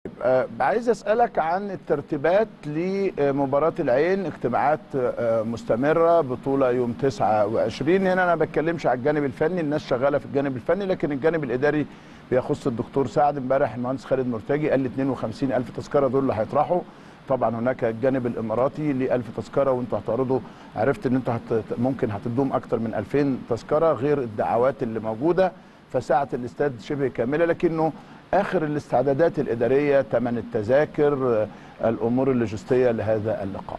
آه، عايز اسالك عن الترتيبات لمباراه العين اجتماعات آه، مستمره بطوله يوم 29 هنا انا ما بتكلمش على الجانب الفني الناس شغاله في الجانب الفني لكن الجانب الاداري بيخص الدكتور سعد امبارح المهندس خالد مرتجي قال لي 52 الف تذكره دول اللي هيطرحوا طبعا هناك الجانب الاماراتي ل 1000 تذكره وانتوا هتعرضوا عرفت ان انتوا هت... ممكن هتدوم اكتر من 2000 تذكره غير الدعوات اللي موجوده فساعه الاستاد شبه كامله لكنه اخر الاستعدادات الاداريه ثمن التذاكر الامور اللوجستيه لهذا اللقاء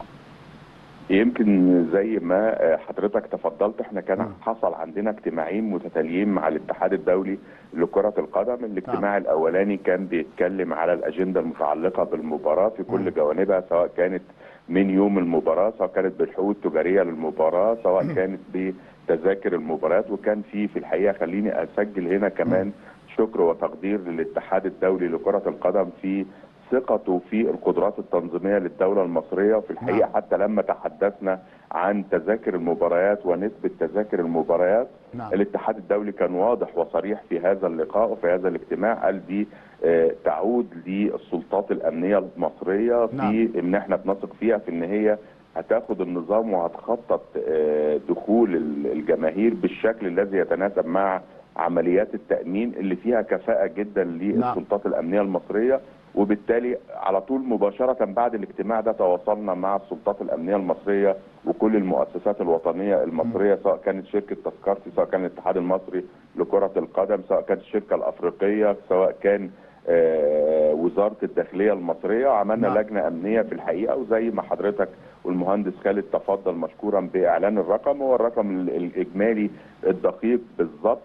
يمكن زي ما حضرتك تفضلت احنا كان حصل عندنا اجتماعين متتاليين مع الاتحاد الدولي لكرة القدم الاجتماع نعم. الاولاني كان بيتكلم على الاجندة المتعلقة بالمباراة في كل جوانبها سواء كانت من يوم المباراة سواء كانت بالحقوق التجارية للمباراة سواء كانت بتذاكر المباريات وكان في في الحقيقة خليني اسجل هنا كمان شكر وتقدير للاتحاد الدولي لكرة القدم في ثقته في القدرات التنظيميه للدوله المصريه وفي الحقيقه نعم. حتى لما تحدثنا عن تذاكر المباريات ونسبه تذاكر المباريات نعم. الاتحاد الدولي كان واضح وصريح في هذا اللقاء وفي هذا الاجتماع قال دي آه، تعود للسلطات الامنيه المصريه في نعم. ان احنا بنثق فيها في ان هي هتاخد النظام وهتخطط آه، دخول ال- الجماهير بالشكل الذي يتناسب مع عمليات التامين اللي فيها كفاءه جدا للسلطات الامنيه المصريه وبالتالي على طول مباشره بعد الاجتماع ده تواصلنا مع السلطات الامنيه المصريه وكل المؤسسات الوطنيه المصريه سواء كانت شركه تذكرتي سواء كان الاتحاد المصري لكره القدم سواء كانت الشركه الافريقيه سواء كان آه، وزاره الداخليه المصريه عملنا نعم. لجنه امنيه في الحقيقه وزي ما حضرتك والمهندس خالد تفضل مشكورا باعلان الرقم هو الرقم ال- الاجمالي الدقيق بالظبط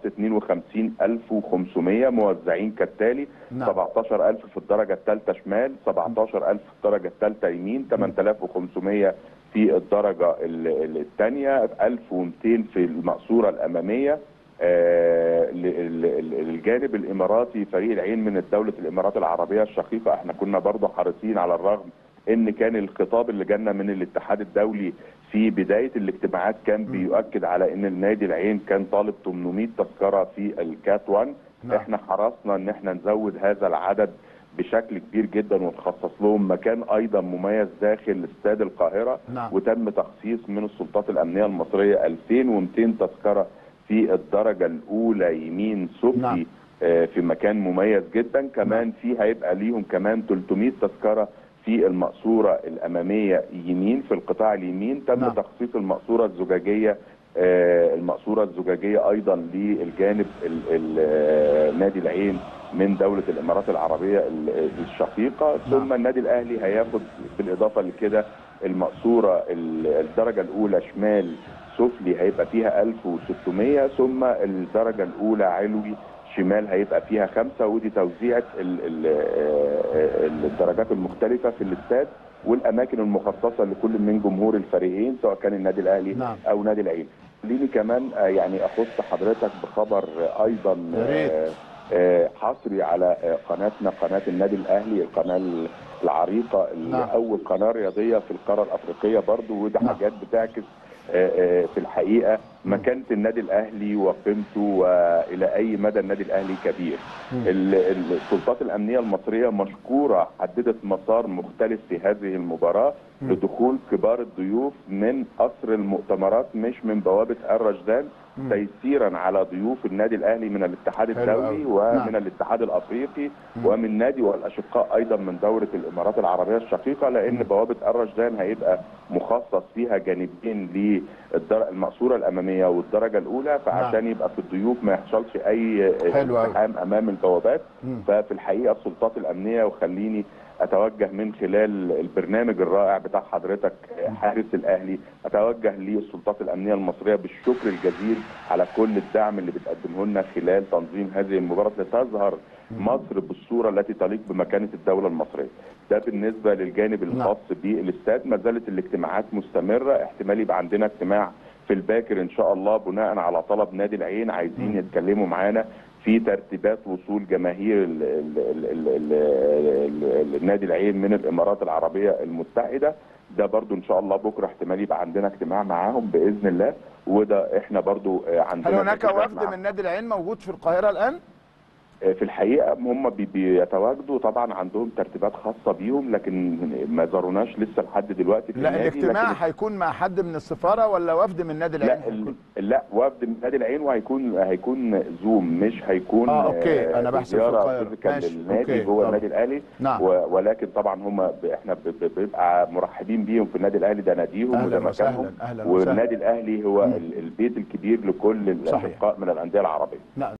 52500 موزعين كالتالي نعم. 17000 في الدرجه الثالثه شمال 17000 في الدرجه الثالثه يمين 8500 في الدرجه الثانيه 1200 في المقصوره الاماميه آه، ل- ل- ل- الجانب الاماراتي فريق العين من دوله الامارات العربيه الشقيقه احنا كنا برضه حريصين على الرغم ان كان الخطاب اللي جانا من الاتحاد الدولي في بدايه الاجتماعات كان بيؤكد على ان النادي العين كان طالب 800 تذكره في الكات 1 نعم. احنا حرصنا ان احنا نزود هذا العدد بشكل كبير جدا ونخصص لهم مكان ايضا مميز داخل استاد القاهره نعم. وتم تخصيص من السلطات الامنيه المصريه 2200 تذكره في الدرجه الاولى يمين سفلي نعم. آه، في مكان مميز جدا كمان في هيبقى ليهم كمان 300 تذكره في المقصوره الاماميه يمين في القطاع اليمين تم نعم. تخصيص المقصوره الزجاجيه آه، المقصوره الزجاجيه ايضا للجانب ال- ال- آه، نادي العين من دوله الامارات العربيه ال- الشقيقه نعم. ثم النادي الاهلي هياخد بالاضافه لكده المقصوره ال- الدرجه الاولى شمال سفلي هيبقى فيها 1600 ثم الدرجه الاولى علوي شمال هيبقى فيها خمسه ودي توزيعه ال- ال- آه، الدرجات المختلفه في الاستاد والاماكن المخصصه لكل من جمهور الفريقين سواء كان النادي الاهلي نعم. او نادي العين. خليني كمان آه، يعني اخص حضرتك بخبر آه، ايضا يا ريت. آه، آه، حصري على آه، قناتنا قناه النادي الاهلي القناه العريقه اللي نعم. اول قناه رياضيه في القاره الافريقيه برضو وده نعم. حاجات بتعكس آه، آه، في الحقيقه مكانه النادي الاهلي وقيمته والى اي مدى النادي الاهلي كبير. ال- ال- السلطات الامنيه المصريه مشكوره حددت مسار مختلف في هذه المباراه لدخول كبار الضيوف من قصر المؤتمرات مش من بوابه الرشدان تيسيرا على ضيوف النادي الاهلي من الاتحاد حلو الدولي أوي. ومن نعم. الاتحاد الافريقي ومن نادي والاشقاء ايضا من دوله الامارات العربيه الشقيقه لان بوابه الرشدان هيبقى مخصص فيها جانبين للمقصوره الاماميه والدرجه الاولى فعشان يبقى في الضيوف ما يحصلش اي حلو أوي. ازدحام امام البوابات مم. ففي الحقيقه السلطات الامنيه وخليني اتوجه من خلال البرنامج الرائع بتاع حضرتك حارس الاهلي اتوجه للسلطات الامنيه المصريه بالشكر الجزيل على كل الدعم اللي بتقدمه لنا خلال تنظيم هذه المباراه لتظهر مصر بالصوره التي تليق بمكانه الدوله المصريه. ده بالنسبه للجانب الخاص بالاستاد ما زالت الاجتماعات مستمره احتمال يبقى عندنا اجتماع في الباكر ان شاء الله بناء على طلب نادي العين عايزين يتكلموا معانا في ترتيبات وصول جماهير ال ال ال ال ال ال النادي العين من الامارات العربيه المتحده ده برضو ان شاء الله بكره احتمال يبقى عندنا اجتماع معاهم باذن الله وده احنا برضو آه، عندنا هل هناك ترتيبات وفد معاهم. من نادي العين موجود في القاهره الان؟ في الحقيقه هم بي- بيتواجدوا طبعا عندهم ترتيبات خاصه بيهم لكن ما زاروناش لسه لحد دلوقتي في لا النادي الاجتماع لكن هيكون مع حد من السفاره ولا وفد من نادي العين لا ال- لا وفد من نادي العين وهيكون هيكون زوم مش هيكون آه، أوكي. أنا بحسب في زياره القاهرة. فيزيكال ماشي. للنادي أوكي. جوه طبعا. النادي الاهلي نعم. و- ولكن طبعا هم ب- احنا ب- ب- بيبقى مرحبين بيهم في النادي الاهلي ده ناديهم أهلاً وده وسهلاً، مكانهم أهلاً وسهلاً. والنادي الاهلي هو ال- البيت الكبير لكل صحيح. الاشقاء من الانديه العربيه نعم